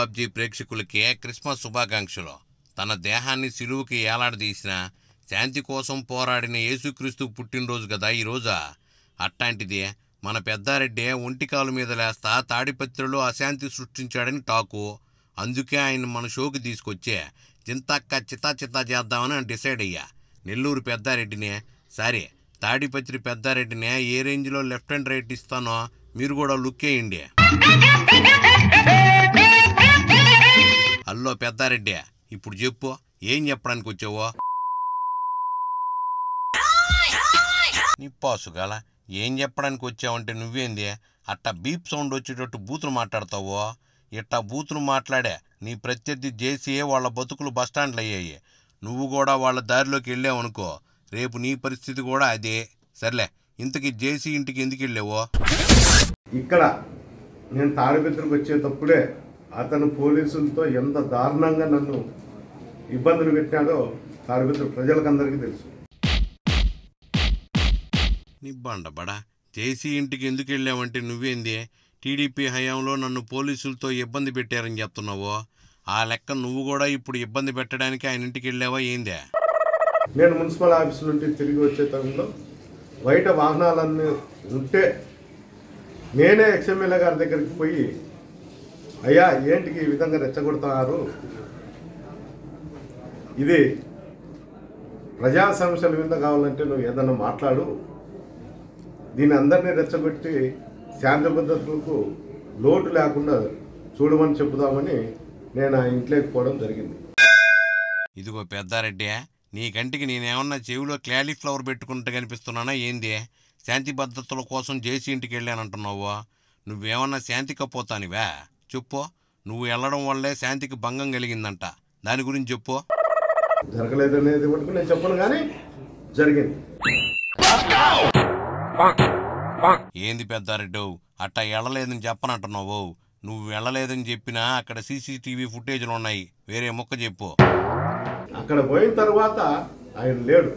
బాబ్జీ ప్రేక్షకులకి క్రిస్మస్ శుభాకాంక్షలు తన దేహాన్ని సిలువుకి ఏలాడదీసిన శాంతి కోసం పోరాడిన యేసుక్రీస్తు పుట్టినరోజు కదా ఈ రోజా అట్టాంటిది మన పెద్దారెడ్డి ఒంటికాలు మీద లేస్తా తాడిపత్రిలో అశాంతి సృష్టించాడని టాకు అందుకే ఆయన మన షోకి తీసుకొచ్చే చింతక్క చితా చితా చేద్దామని డిసైడ్ అయ్యా నెల్లూరు పెద్దారెడ్డినే సరే తాడిపత్రి పెద్దారెడ్డినే ఏ రేంజ్లో లెఫ్ట్ అండ్ రైట్ ఇస్తానో మీరు కూడా లుక్ వేయండి హలో పెద్దారెడ్డి ఇప్పుడు చెప్పు ఏం చెప్పడానికి వచ్చావో నిప్పాసుగాల ఏం చెప్పడానికి వచ్చావంటే నువ్వేంది అట్టా బీప్ సౌండ్ వచ్చేటట్టు బూతులు మాట్లాడతావో ఇట్టా బూతులు మాట్లాడే నీ ప్రత్యర్థి జేసీ వాళ్ళ బతుకులు బస్టాండ్లు అయ్యాయి నువ్వు కూడా వాళ్ళ దారిలోకి వెళ్ళావనుకో రేపు నీ పరిస్థితి కూడా అదే సర్లే ఇంతకీ జేసీ ఇంటికి ఎందుకు వెళ్ళావో ఇక్కడ నేను తాడిపత్రికి వచ్చేటప్పుడే అతను పోలీసులతో ఎంత దారుణంగా నన్ను ఇబ్బందులు పెట్టాడో తాడిపత్రి ప్రజలకందరికీ తెలుసు నిబ్బండ బడా జేసీ ఇంటికి ఎందుకు వెళ్ళావంటే నువ్వేంది టీడీపీ హయాంలో నన్ను పోలీసులతో ఇబ్బంది పెట్టారని చెప్తున్నావు ఆ లెక్క నువ్వు కూడా ఇప్పుడు ఇబ్బంది పెట్టడానికి ఆయన ఇంటికి వెళ్ళావా ఏందే నేను మున్సిపల్ ఆఫీస్ నుండి తిరిగి వచ్చే టైంలో బయట వాహనాలన్నీ ఉంటే నేనే ఎక్స్ఎమ్మెల్యే గారి దగ్గరికి పోయి అయ్యా ఏంటికి ఈ విధంగా రెచ్చగొడుతున్నారు ఇది ప్రజా సమస్యల మీద కావాలంటే నువ్వు ఏదన్నా మాట్లాడు దీని అందరినీ రెచ్చగొట్టి శాంతి భద్రతలకు లోటు లేకుండా చూడమని చెబుదామని నేను ఆ ఇంట్లోకి పోవడం జరిగింది ఇదిగో పెద్దారెడ్డి నీ కంటికి నేనేమన్నా చెవిలో క్లాలీఫ్లవర్ పెట్టుకుంటే కనిపిస్తున్నానా ఏంది శాంతి భద్రతల కోసం జేసీ ఇంటికి వెళ్ళానంటున్నావు నువ్వేమన్నా శాంతి కపోతానివా చెప్పు నువ్వు వెళ్ళడం వల్లే శాంతికి భంగం కలిగిందంట దాని గురించి చెప్పు జరగలేదనేది మటుకు నేను చెప్పను కానీ జరిగింది ఏంది పెద్దారెడ్డి అట్టా వెళ్ళలేదని చెప్పనంటున్నావు నువ్వు వెళ్ళలేదని చెప్పినా అక్కడ సీసీటీవీ ఫుటేజ్లు ఉన్నాయి వేరే ముక్క చెప్పు అక్కడ పోయిన తర్వాత ఆయన లేడు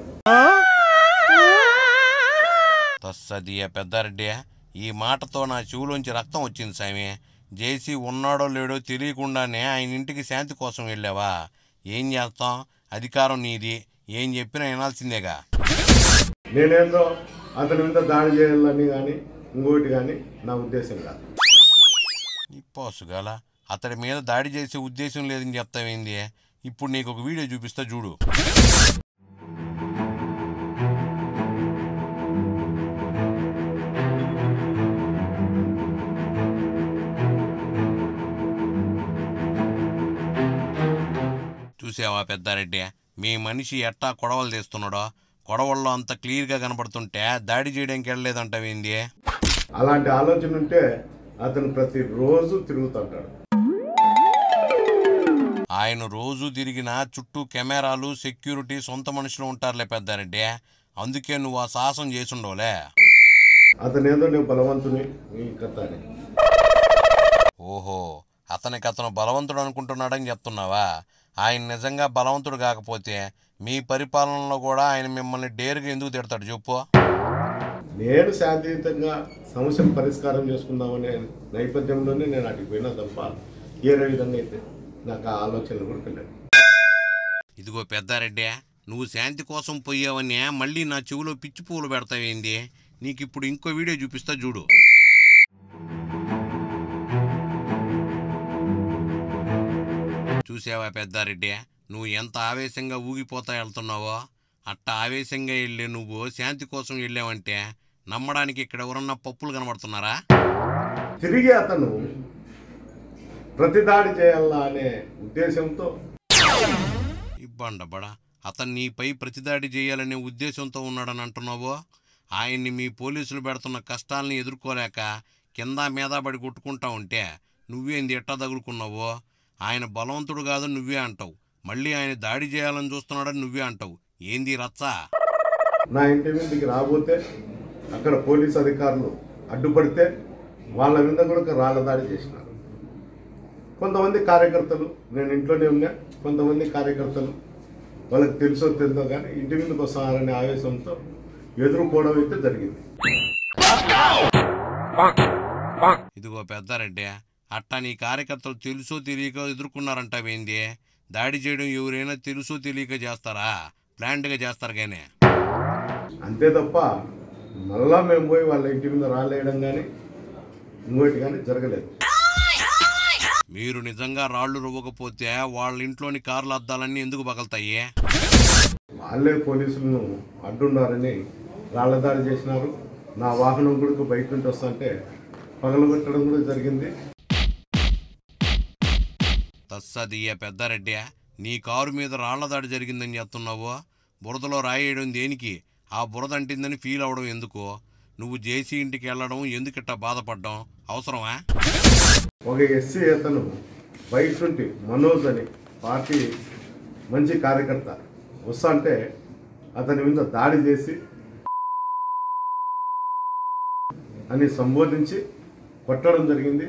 తస్సదియా పెద్దారెడ్డి ఈ మాటతో నా చెవులోంచి రక్తం వచ్చింది సామి జేసీ ఉన్నాడో లేడో తెలియకుండానే ఆయన ఇంటికి శాంతి కోసం వెళ్ళావా ఏం చేస్తాం అధికారం నీది ఏం చెప్పినా వినాల్సిందేగా నేనేందో అతని మీద దాడి చేయాలని కానీ ఇంకోటి కానీ నా ఉద్దేశం కాదు నిప్పాసుగాల అతడి మీద దాడి చేసే ఉద్దేశం లేదని చెప్తావేంది ఇప్పుడు నీకు ఒక వీడియో చూపిస్తా చూడు చూసావా పెద్దారెడ్డి మీ మనిషి ఎట్టా కొడవలు తీస్తున్నాడో కొడవల్లో అంత క్లియర్గా కనబడుతుంటే దాడి చేయడానికి వెళ్ళలేదంటావేంది అలాంటి ఆలోచన ఉంటే అతను ప్రతిరోజు తిరుగుతుంటాడు ఆయన రోజు తిరిగిన చుట్టూ కెమెరాలు సెక్యూరిటీ సొంత మనుషులు ఉంటారులే పెద్దారెడ్డి అందుకే నువ్వు ఆ సాహసం చేసుండవులే అతను ఏదో నేను బలవంతుని ఈ కథ అని ఓహో అతనికి అతను బలవంతుడు అనుకుంటున్నాడని చెప్తున్నావా ఆయన నిజంగా బలవంతుడు కాకపోతే మీ పరిపాలనలో కూడా ఆయన మిమ్మల్ని డేరుగా ఎందుకు తిడతాడు చెప్పు నేను శాంతియుతంగా సమస్యను పరిష్కారం చేసుకుందామనే నేపథ్యంలోనే నేను అటుకు పోయినా తప్ప వేరే విధంగా అయితే నాకు ఆ ఆలోచనలు కూడా వెళ్ళాను ఇదిగో పెద్దారెడ్డి నువ్వు శాంతి కోసం పోయావని మళ్ళీ నా చెవిలో పిచ్చి పువ్వులు పెడతావేంది నీకు ఇప్పుడు ఇంకో వీడియో చూపిస్తా చూడు చూసావా పెద్దారెడ్డి నువ్వు ఎంత ఆవేశంగా ఊగిపోతా వెళ్తున్నావో అట్ట ఆవేశంగా వెళ్ళి నువ్వు శాంతి కోసం వెళ్ళావంటే నమ్మడానికి ఇక్కడ ఎవరన్నా పప్పులు కనబడుతున్నారా తిరిగి అతను ప్రతిదాడి చేయాలా అనే ఉద్దేశంతో ఇబ్బండబడా అతను నీపై ప్రతిదాడి చేయాలనే ఉద్దేశంతో ఉన్నాడని అంటున్నావో ఆయన్ని మీ పోలీసులు పెడుతున్న కష్టాల్ని ఎదుర్కోలేక కింద మీద పడి కొట్టుకుంటా ఉంటే నువ్వేంది ఎట్టా తగులుకున్నావో ఆయన బలవంతుడు కాదు నువ్వే అంటావు మళ్ళీ ఆయన దాడి చేయాలని చూస్తున్నాడని నువ్వే అంటావు ఏంది రచ్చ నా ఇంటి మీదకి రాబోతే అక్కడ పోలీస్ అధికారులు అడ్డుపడితే వాళ్ళ మీద కూడా రాళ్ళ దాడి చేసినారు కొంతమంది కార్యకర్తలు నేను ఇంట్లోనే ఉన్నా కొంతమంది కార్యకర్తలు వాళ్ళకి తెలుసో తెలుసో కానీ ఇంటి మీదకి వస్తారనే ఆవేశంతో ఎదుర్కోవడం అయితే జరిగింది ఇదిగో పెద్దారెడ్డి అట్టా నీ కార్యకర్తలు తెలుసో తెలియక ఎదుర్కొన్నారంటావేంది దాడి చేయడం ఎవరైనా తెలుసో తెలియక చేస్తారా ప్లాంట్గా చేస్తారు కానీ అంతే తప్ప మళ్ళా మేము పోయి వాళ్ళ ఇంటి మీద రాలేయడం కానీ ఇంకోటి కానీ జరగలేదు మీరు నిజంగా రాళ్ళు రువ్వకపోతే వాళ్ళ ఇంట్లోని కార్లు అద్దాలన్నీ ఎందుకు పగలుతాయి వాళ్ళే పోలీసులను అడ్డున్నారని రాళ్ల దాడి చేసినారు నా వాహనం కూడా బయట నుండి వస్తుంటే పగలగొట్టడం కూడా జరిగింది తస్సదియ్య పెద్దారెడ్డి నీ కారు మీద రాళ్ల దాడి జరిగిందని చెప్తున్నావు బురదలో రాయేయడం దేనికి ఆ బురద అంటిందని ఫీల్ అవడం ఎందుకు నువ్వు జేసీ ఇంటికి వెళ్ళడం ఎందుకిట్ట బాధపడడం అవసరమా ఒక ఎస్సీ అతను బయట నుండి మనోజ్ అని పార్టీ మంచి కార్యకర్త వస్తా అంటే అతని మీద దాడి చేసి అని సంబోధించి కొట్టడం జరిగింది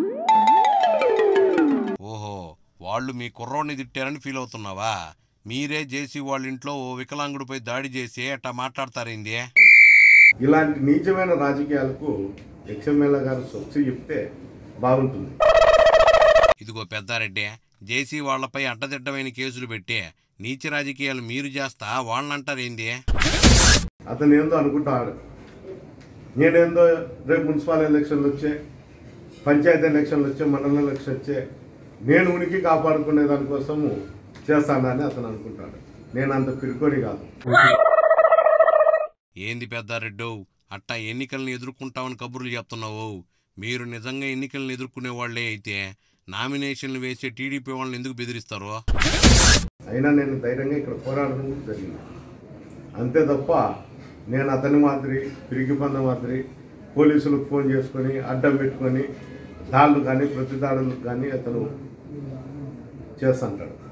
ఓహో వాళ్ళు మీ కుర్రోడిని తిట్టారని ఫీల్ అవుతున్నావా మీరే జేసీ వాళ్ళ ఇంట్లో ఓ వికలాంగుడిపై దాడి చేసి అట్టా మాట్లాడతారేంది ఇలాంటి నీచమైన రాజకీయాలకు ఎక్స్ఎంఎల్ఏ గారు సొచ్చు చెప్తే బాగుంటుంది ఇదిగో పెద్దారెడ్డి జేసీ వాళ్లపై అడ్డదిడ్డమైన కేసులు పెట్టి నీచ రాజకీయాలు మీరు చేస్తా వాళ్ళంటారేంది అతను ఏందో అనుకుంటాడు నేనేందో రేపు మున్సిపల్ ఎలక్షన్లు వచ్చే పంచాయతీ ఎలక్షన్లు వచ్చే మండల ఎలక్షన్ వచ్చే నేను ఉనికి కాపాడుకునే దానికోసము చేస్తానని అతను అనుకుంటాడు నేను అంత పిరుకొని కాదు ఏంది పెద్దారెడ్డు అట్టా ఎన్నికలను ఎదుర్కొంటామని కబుర్లు చెప్తున్నావు మీరు నిజంగా ఎన్నికలను ఎదుర్కొనే వాళ్ళే అయితే నామినేషన్లు వేసే టీడీపీ వాళ్ళని ఎందుకు బెదిరిస్తారో అయినా నేను ధైర్యంగా ఇక్కడ పోరాడడం కూడా జరిగింది అంతే తప్ప నేను అతని మాదిరి పిరిగి పంద మాదిరి పోలీసులకు ఫోన్ చేసుకొని అడ్డం పెట్టుకొని దాడులు కానీ ప్రతి దాడులకు కానీ అతను చేస్తుంటాడు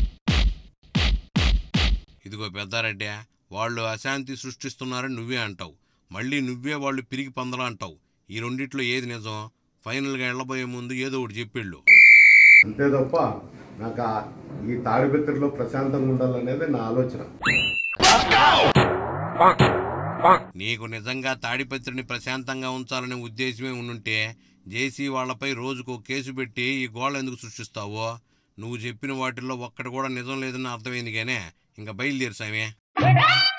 ఇదిగో పెద్దారెడ్డి వాళ్ళు అశాంతి సృష్టిస్తున్నారని నువ్వే అంటావు మళ్ళీ నువ్వే వాళ్ళు పిరిగి పందలా అంటావు ఈ రెండిట్లో ఏది నిజం ఫైనల్గా వెళ్ళబోయే ముందు ఏదో ఒకటి చెప్పిళ్ళు అంతే తప్ప నాకు ఆ- ఈ తాడిపత్రిలో ప్రశాంతంగా ఉండాలనేది నా ఆలోచన నీకు నిజంగా తాడిపత్రిని ప్రశాంతంగా ఉంచాలనే ఉద్దేశమే ఉండుంటే జేసీ వాళ్ళపై రోజుకో కేసు పెట్టి ఈ గోళ ఎందుకు సృష్టిస్తావో నువ్వు చెప్పిన వాటిల్లో ఒక్కటి కూడా నిజం లేదని అర్థమైంది కానీ ఇంకా బయలుదేరి సామే